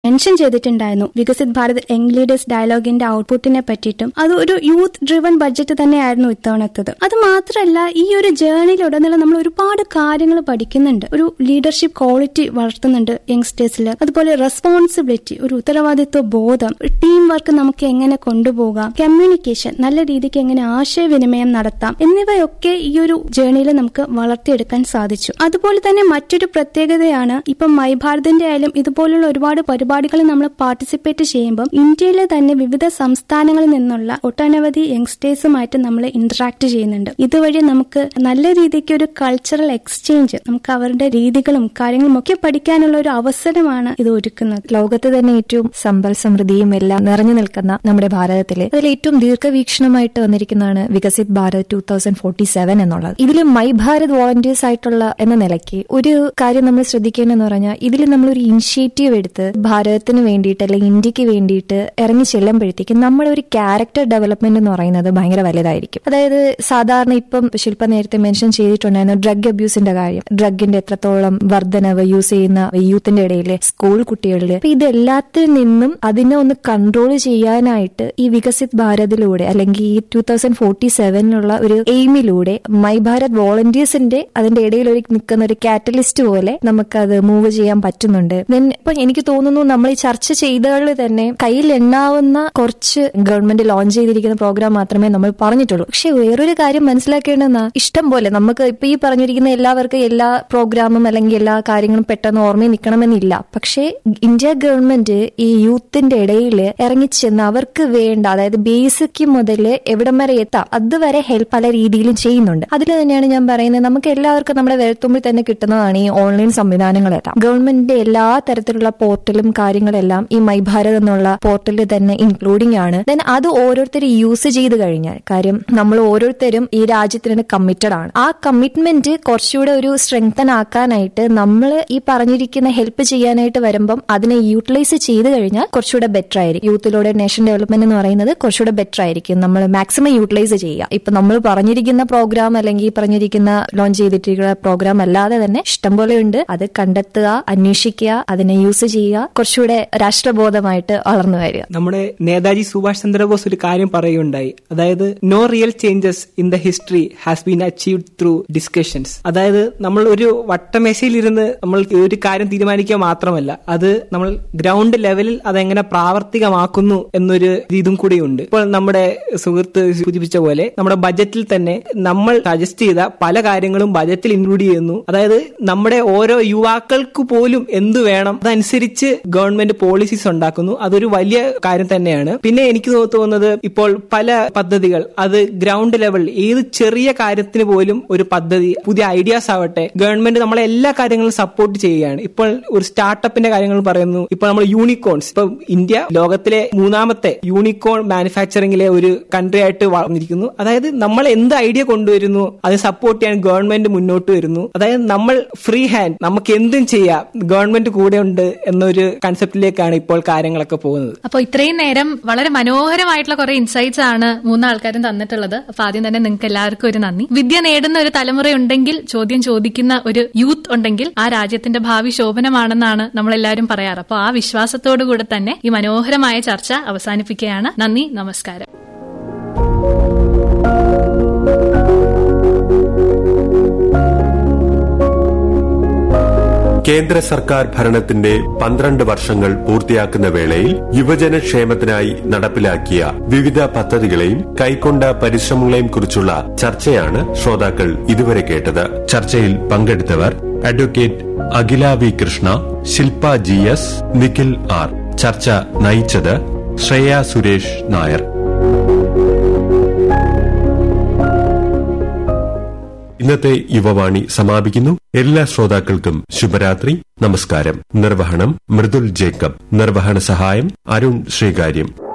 mention ചെയ്തിട്ടുണ്ടായിരുന്നു Viksit Bharat young leaders ഡയലോഗിന്റെ ഔട്ട്പുട്ടിനെ പറ്റിയിട്ടും അത് ഒരു യൂത്ത് ഡ്രിവൺ ബഡ്ജറ്റ് തന്നെയായിരുന്നു ഇത്തവണത്തത് അത് മാത്രമല്ല ഈ ഒരു ജേർണിയിലുടനീളം നമ്മൾ ഒരുപാട് കാര്യങ്ങൾ പഠിക്കുന്നുണ്ട് ഒരു ലീഡർഷിപ്പ് ക്വാളിറ്റി വളർത്തുന്നുണ്ട് യങ്സ്റ്റേഴ്സിൽ അതുപോലെ റെസ്പോൺസിബിലിറ്റി ഒരു ഉത്തരവാദിത്വ ബോധം ടീം വർക്ക് നമുക്ക് എങ്ങനെ കൊണ്ടുപോകാം കമ്മ്യൂണിക്കേഷൻ നല്ല രീതിക്ക് എങ്ങനെ ആശയവിനിമയം നടത്താം എന്നിവയൊക്കെ ഈ ഒരു ജേർണിയിൽ നമുക്ക് വളർത്തിയെടുക്കാൻ സാധിച്ചു അതുപോലെ തന്നെ മറ്റൊരു പ്രത്യേകതയാണ് ഇപ്പം മൈ ഭാരതിന്റെ ആയാലും ഇതുപോലുള്ള ഒരുപാട് പരിപാടികളിൽ നമ്മൾ പാർട്ടിസിപ്പേറ്റ് ചെയ്യുമ്പോൾ ഇന്ത്യയിലെ തന്നെ വിവിധ സംസ്ഥാനങ്ങളിൽ നിന്നുള്ള ഒട്ടനവധി യങ്സ്റ്റേഴ്സുമായിട്ട് നമ്മൾ ഇന്ററാക്ട് ചെയ്യുന്നുണ്ട് ഇതുവഴി നമുക്ക് നല്ല രീതിക്ക് ഒരു കൾച്ചറൽ എക്സ്ചേഞ്ച് നമുക്ക് അവരുടെ രീതികളും കാര്യങ്ങളും ഒക്കെ പഠിക്കാനുള്ള ഒരു അവസരമാണ് ഇത് ഒരുക്കുന്നത് ലോകത്ത് തന്നെ ഏറ്റവും സമ്പൽ സമൃദ്ധിയും എല്ലാം നിറഞ്ഞു നിൽക്കുന്ന നമ്മുടെ ഭാരതത്തിലെ അതിൽ ഏറ്റവും ദീർഘവീക്ഷണമായിട്ട് വന്നിരിക്കുന്നതാണ് Viksit Bharat two thousand forty seven എന്നുള്ളത് ഇതിൽ മൈ ഭാരത് വോളണ്ടിയേഴ്സ് ആയിട്ടുള്ള എന്ന നിലയ്ക്ക് ഒരു കാര്യം നമ്മൾ ശ്രദ്ധിക്കേണ്ടതെന്ന് പറഞ്ഞാൽ ഇതിൽ നമ്മൾ ഒരു ഇനിഷ്യേറ്റീവ് എടുത്ത് ഭാരതത്തിന് വേണ്ടിയിട്ട് അല്ലെങ്കിൽ ഇന്ത്യക്ക് വേണ്ടിയിട്ട് ഇറങ്ങി ചെല്ലുമ്പോഴത്തേക്ക് നമ്മുടെ ഒരു ക്യാരക്ടർ ഡെവലപ്മെന്റ് എന്ന് പറയുന്നത് ഭയങ്കര വലുതായിരിക്കും അതായത് സാധാരണ ഇപ്പം ശില്പ നേരത്തെ മെൻഷൻ ചെയ്തിട്ടുണ്ടായിരുന്നു ഡ്രഗ് അബ്യൂസിന്റെ കാര്യം ഡ്രഗിന്റെ എത്രത്തോളം വർധനവ് യൂസ് ചെയ്യുന്ന യൂത്തിന്റെ ഇടയിൽ സ്കൂൾ കുട്ടികളിൽ അപ്പൊ ഇതെല്ലാത്തിൽ നിന്നും അതിനെ ഒന്ന് കൺട്രോൾ ചെയ്യാനായിട്ട് ഈ വികസിത് ഭാരതിലൂടെ അല്ലെങ്കിൽ ഈ ടൂ തൗസൻഡ് ഫോർട്ടി സെവനിലുള്ള ഒരു എയിമിലൂടെ മൈ ഭാരത് വോളണ്ടിയേഴ്സിന്റെ അതിന്റെ ഇടയിൽ ഒരു നിൽക്കുന്ന ഒരു കാറ്റലിസ്റ്റ് പോലെ നമുക്കത് മൂവ് ചെയ്യാൻ പറ്റുന്നുണ്ട് ദെൻ ഇപ്പൊ എനിക്ക് തോന്നുന്നു നമ്മൾ ഈ ചർച്ച ചെയ്തകളിൽ തന്നെ കയ്യിൽ എണ്ണാവുന്ന കുറച്ച് ഗവൺമെന്റ് ലോഞ്ച് ചെയ്തിരിക്കുന്ന പ്രോഗ്രാം മാത്രമേ നമ്മൾ പറഞ്ഞിട്ടുള്ളൂ പക്ഷെ വേറൊരു കാര്യം മനസ്സിലാക്കേണ്ടെന്നാ ഇഷ്ടം പോലെ നമുക്ക് ഇപ്പൊ ഈ പറഞ്ഞിരിക്കുന്ന എല്ലാവർക്കും എല്ലാ പ്രോഗ്രാമും അല്ലെങ്കിൽ എല്ലാ കാര്യങ്ങളും പെട്ടെന്ന് ഓർമ്മയിൽ നിൽക്കണമെന്നില്ല പക്ഷേ ഇന്ത്യ ഗവൺമെന്റ് ഈ യൂത്തിന്റെ ഇടയിൽ ഇറങ്ങിച്ചെന്ന് അവർക്ക് വേണ്ട അതായത് ബേസിക് മുതൽ എവിടം വരെ എത്താം അതുവരെ ഹെൽപ്പ് പല രീതിയിലും ചെയ്യുന്നുണ്ട് അതിൽ തന്നെയാണ് ഞാൻ പറയുന്നത് നമുക്ക് എല്ലാവർക്കും നമ്മുടെ വെളുത്തുമ്പിൽ തന്നെ കിട്ടുന്നതാണ് ഈ ഓൺലൈൻ സംവിധാനങ്ങളെല്ലാം ഗവൺമെന്റിന്റെ എല്ലാ തരത്തിലുള്ള പോർട്ടലും കാര്യങ്ങളെല്ലാം ഈ മൈ ഭാരത് എന്നുള്ള പോർട്ടലിൽ തന്നെ ഇൻക്ലൂഡിംഗ് ആണ് ദെൻ അത് ഓരോരുത്തരും യൂസ് ചെയ്ത് കഴിഞ്ഞാൽ കാര്യം നമ്മൾ ഓരോരുത്തരും ഈ രാജ്യത്തിന് കമ്മിറ്റഡ് ആണ് ആ കമ്മിറ്റ്മെന്റ് കുറച്ചുകൂടെ ഒരു സ്ട്രെങ്തൻ ആക്കാനായിട്ട് നമ്മൾ ഈ പറഞ്ഞിരിക്കുന്ന ഹെൽപ്പ് ചെയ്യാനായിട്ട് വരുമ്പം അതിനെ യൂട്ടിലൈസ് ചെയ്ത് കഴിഞ്ഞാൽ കുറച്ചുകൂടെ ബെറ്റർ ആയിരിക്കും യൂത്തിലൂടെ നേഷൻ ഡെവലപ്മെന്റ് എന്ന് പറയുന്നത് കുറച്ചുകൂടെ ബെറ്റർ ആയിരിക്കും നമ്മൾ മാക്സിമം യൂട്ടിലൈസ് ചെയ്യുക ഇപ്പൊ നമ്മൾ പറഞ്ഞിരിക്കുന്ന പ്രോഗ്രാം അല്ലെങ്കിൽ പറഞ്ഞിരിക്കുന്ന ലോഞ്ച് ചെയ്തിട്ടിരിക്കുന്ന പ്രോഗ്രാം അല്ലാതെ തന്നെ ഇഷ്ടംപോലെ ഉണ്ട് അത് കണ്ടെത്തുക അന്വേഷിക്കുക അതിനെ യൂസ് ചെയ്യുക കുറച്ചുകൂടെ രാഷ്ട്രബോധമായിട്ട് വളർന്നു വരിക നമ്മുടെ നേതാജി സുഭാഷ് ചന്ദ്രബോസ് ഒരു കാര്യം പറയുകയുണ്ടായി അതായത് no real changes in the history has been achieved through discussions അതായത് നമ്മൾ ഒരു വട്ടമേശയിലിരുന്ന് നമ്മൾ ഒരു കാര്യം തീരുമാനിക്കുക മാത്രമല്ല അത് നമ്മൾ ഗ്രൗണ്ട് ലെവലിൽ അതെങ്ങനെ പ്രാവർത്തികമാക്കുന്നു എന്നൊരു ഇതും കൂടിയുണ്ട് ഇപ്പോൾ നമ്മുടെ സുഹൃത്ത് സൂചിപ്പിച്ച പോലെ നമ്മുടെ ബജറ്റിൽ തന്നെ നമ്മൾ സജസ്റ്റ് ചെയ്ത പല കാര്യങ്ങളും ബജറ്റിൽ ഇൻക്ലൂഡ് ചെയ്യുന്നു അതായത് നമ്മുടെ ഓരോ യുവാക്കൾക്ക് പോലും എന്ത് വേണം അതനുസരിച്ച് ഗവൺമെന്റ് പോളിസീസ് ഉണ്ടാക്കുന്നു അതൊരു വലിയ കാര്യം തന്നെയാണ് പിന്നെ എനിക്ക് തോന്നുന്നത് ഇപ്പോൾ പല പദ്ധതികൾ അത് ഗ്രൗണ്ട് ലെവൽ ഏത് ചെറിയ കാര്യത്തിന് പോലും ഒരു പദ്ധതി പുതിയ ഐഡിയാസ് ആവട്ടെ ഗവൺമെന്റ് നമ്മളെ എല്ലാ കാര്യങ്ങളും സപ്പോർട്ട് ചെയ്യുകയാണ് ഇപ്പോൾ ഒരു സ്റ്റാർട്ടപ്പിന്റെ കാര്യങ്ങൾ പറയുന്നു ഇപ്പോൾ നമ്മൾ യൂണിക്കോൺസ് ഇപ്പൊ ഇന്ത്യ ലോകത്തിലെ മൂന്നാമത്തെ യൂണിക്കോൺ മാനുഫാക്ചറിംഗിലെ ഒരു കൺട്രി ആയിട്ട് വളർന്നിരിക്കുന്നു അതായത് നമ്മൾ എന്ത് ഐഡിയ കൊണ്ടുവരുന്നു അത് സപ്പോർട്ട് ചെയ്യാൻ ഗവൺമെന്റ് മുന്നോട്ട് വരുന്നു അതായത് നമ്മൾ ഫ്രീ ഹാൻഡ് നമുക്ക് എന്തും ചെയ്യാം ഗവൺമെന്റ് കൂടെ ഉണ്ട് എന്നൊരു കൺസെപ്റ്റിലേക്കാണ് ഇപ്പോൾ കാര്യങ്ങളൊക്കെ പോകുന്നത് അപ്പോൾ ഇത്രയും നേരം വളരെ മനോഹരമായിട്ടുള്ള കുറെ ഇൻസൈറ്റ്സ് ആണ് മൂന്നാൾക്കാരും തന്നിട്ടുള്ളത് അപ്പൊ ആദ്യം തന്നെ നിങ്ങൾക്ക് എല്ലാവർക്കും ഒരു നന്ദി വിദ്യ നേടുന്ന ഒരു തലമുറ ഉണ്ടെങ്കിൽ ചോദ്യം ചോദിക്കുന്ന ഒരു യൂത്ത് ഉണ്ടെങ്കിൽ ആ രാജ്യത്തിന്റെ ഭാവി ശോഭനമാണെന്നാണ് നമ്മളെല്ലാവരും പറയാറ് അപ്പോൾ ആ വിശ്വാസത്തോടു കൂടെ തന്നെ ഈ മനോഹരമായ ചർച്ച അവസാനിപ്പിക്കുകയാണ് നന്ദി നമസ്കാരം കേന്ദ്ര സർക്കാർ ഭരണത്തിന്റെ പന്ത്രണ്ട് വർഷങ്ങൾ പൂർത്തിയാക്കുന്ന വേളയിൽ യുവജനക്ഷേമത്തിനായി നടപ്പിലാക്കിയ വിവിധ പദ്ധതികളെയും കൈക്കൊണ്ട പരിശ്രമങ്ങളെയും കുറിച്ചുള്ള ചർച്ചയാണ് ശ്രോതാക്കൾ ഇതുവരെ കേട്ടത് ചർച്ചയിൽ പങ്കെടുത്തവർ advocate Akhila V Krishna Shilpa G S Nikhil R ചർച്ച നയിച്ചത് ശ്രേയ സുരേഷ് നായർ ഇന്നത്തെ യുവവാണി സമാപിക്കുന്നു എല്ലാ ശ്രോതാക്കൾക്കും ശുഭരാത്രി നമസ്കാരം നിർവഹണം മൃദുൽ ജേക്കബ് നിർവഹണ സഹായം അരുൺ ശ്രീകാര്യം